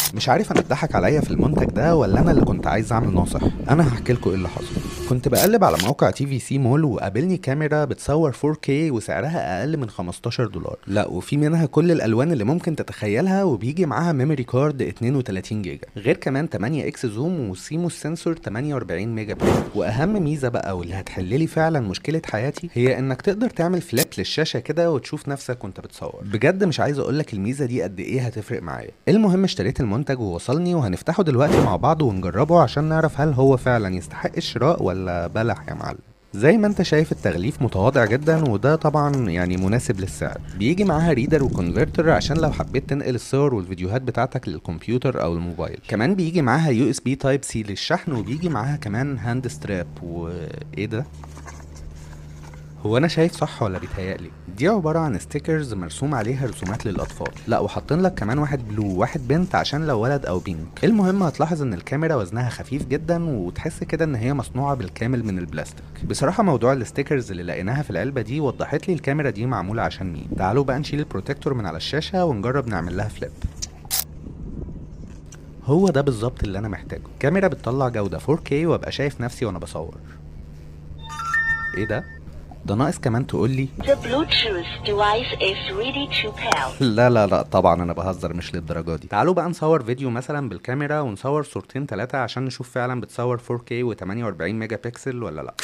مش عارف انا اتضحك عليا في المنتج ده ولا انا اللي كنت عايز اعمل ناصح انا هحكي لكم ايه اللي حصل كنت بقلب على موقع تي في سي مول وقابلني كاميرا بتصور 4K وسعرها اقل من 15 دولار لا وفي منها كل الالوان اللي ممكن تتخيلها وبيجي معاها ميموري كارد 32 جيجا غير كمان 8 اكس زوم وسيموس سنسور 48 ميجا بكسل واهم ميزه بقى واللي هتحللي فعلا مشكله حياتي هي انك تقدر تعمل فليب للشاشه كده وتشوف نفسك وانت بتصور بجد مش عايز اقول لك الميزه دي قد ايه هتفرق معايا المهم اشتريت المنتج ووصلني وهنفتحه دلوقتي مع بعض ونجربه عشان نعرف هل هو فعلا يستحق الشراء ولا بلح يا معلم زي ما انت شايف التغليف متواضع جدا وده طبعا يعني مناسب للسعر بيجي معاها ريدر وكونفرتر عشان لو حبيت تنقل الصور والفيديوهات بتاعتك للكمبيوتر او الموبايل كمان بيجي معاها يو اس بي تايب سي للشحن وبيجي معاها كمان هاند ستراب وايه ده هو انا شايف صح ولا بيتهيألي دي عبارة عن ستيكرز مرسوم عليها رسومات للأطفال لا وحاطين لك كمان واحد بلو وواحد بنت عشان لو ولد أو بينك المهم هتلاحظ إن الكاميرا وزنها خفيف جدا وتحس كده إن هي مصنوعة بالكامل من البلاستيك بصراحة موضوع الستيكرز اللي لقيناها في العلبة دي وضحت لي الكاميرا دي معمولة عشان مين تعالوا بقى نشيل البروتكتور من على الشاشة ونجرب نعمل لها فليب هو ده بالظبط اللي انا محتاجه كاميرا بتطلع جودة 4K وابقى شايف نفسي وانا بصور ايه ده ده ناقص كمان تقول لي The Bluetooth device is ready to pair. لا لا لا طبعا انا بهزر مش للدرجه دي تعالوا بقى نصور فيديو مثلا بالكاميرا ونصور صورتين ثلاثه عشان نشوف فعلا بتصور 4K و48 ميجا بكسل ولا لا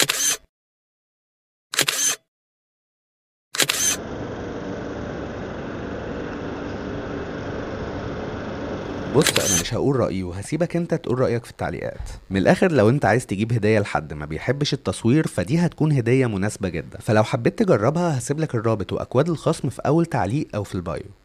بص انا مش هقول رايي وهسيبك انت تقول رايك في التعليقات من الاخر لو انت عايز تجيب هديه لحد ما بيحبش التصوير فدي هتكون هديه مناسبه جدا فلو حبيت تجربها هسيب لك الرابط واكواد الخصم في اول تعليق او في البايو